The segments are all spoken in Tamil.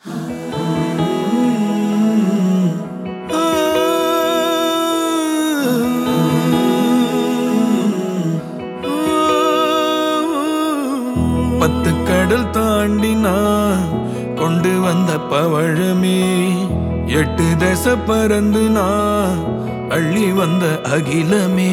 பத்து கடல் தாண்டி நான் கொண்டு வந்த பவழமே எட்டு தசை பறந்து நான் அள்ளி வந்த அகிலமே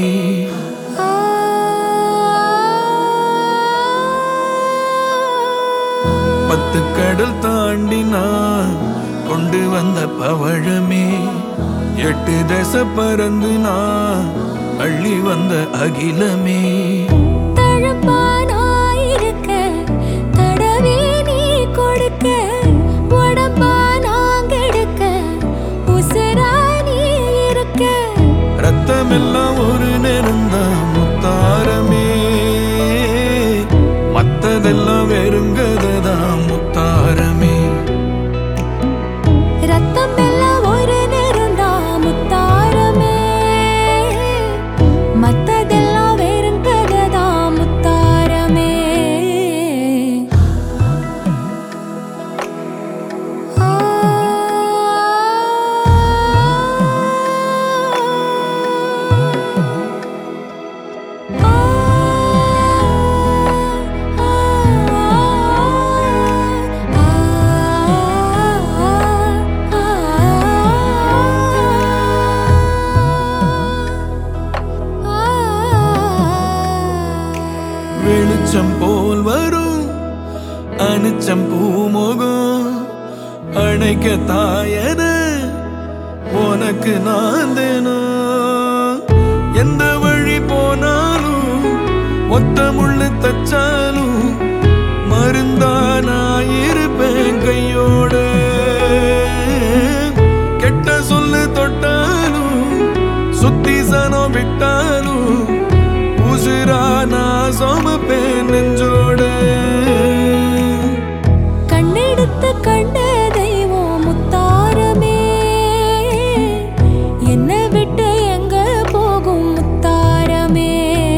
பத்து கடல் தாண்டி நான் கொண்டு வந்த பவழமே எட்டு தசை பறந்து நான் அள்ளி வந்த அகிலமே தழும்பானாயிருக்க, தடவி நீ கொடுக்க, உடம்பா நான் கெடுக்க, உசுரா நீ இருக்க. ரத்தமெல்லாம் ஒரு நேரம்தான் முத்தாரமே மத்ததெல்லாம் வெறுங்கதான் முத்தாரமே ரத்தம் எல்லாம் ஒரு நிறம்தான் முத்தாரமே. மத்ததெல்லாம் வெறும் கதைதான் முத்தாரமே. ஆ வெளிச்சம் போல் வரும் அனுச்சம் பூமுகம் அணைக்க தாயன உனக்கு நான் தேனும் எந்த வழி போனாலும் ஒத்த முள்ளு தச்சாலும் மருந்தா நான் இருப்பேன் கையோட கெட்ட சொல்லு தொட்டாலும் சுத்தி சனம் விட்டாலும் உசுரா நான் சமப்பேன் நெஞ்சோட கண்ணெடுத்து கண்ட தெய்வம் முத்தாரமே என்னை விட்டு எங்க போகும் முத்தாரமே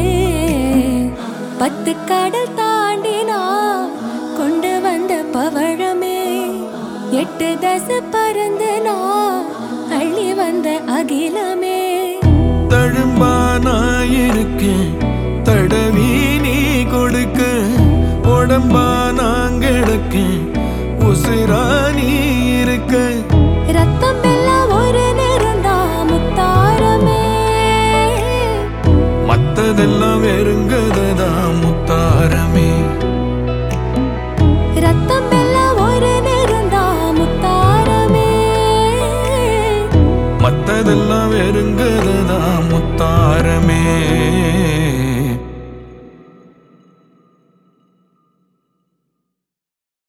பத்து கடல் தாண்டினா கொண்டு வந்த பவழமே எட்டு தசை பறந்து நான் அள்ளி வந்த அகிலமே தழும்பா நான் இருக்கேன் தடவி நீ கொடுக்க உடம்பா நான் கிடக்கேன்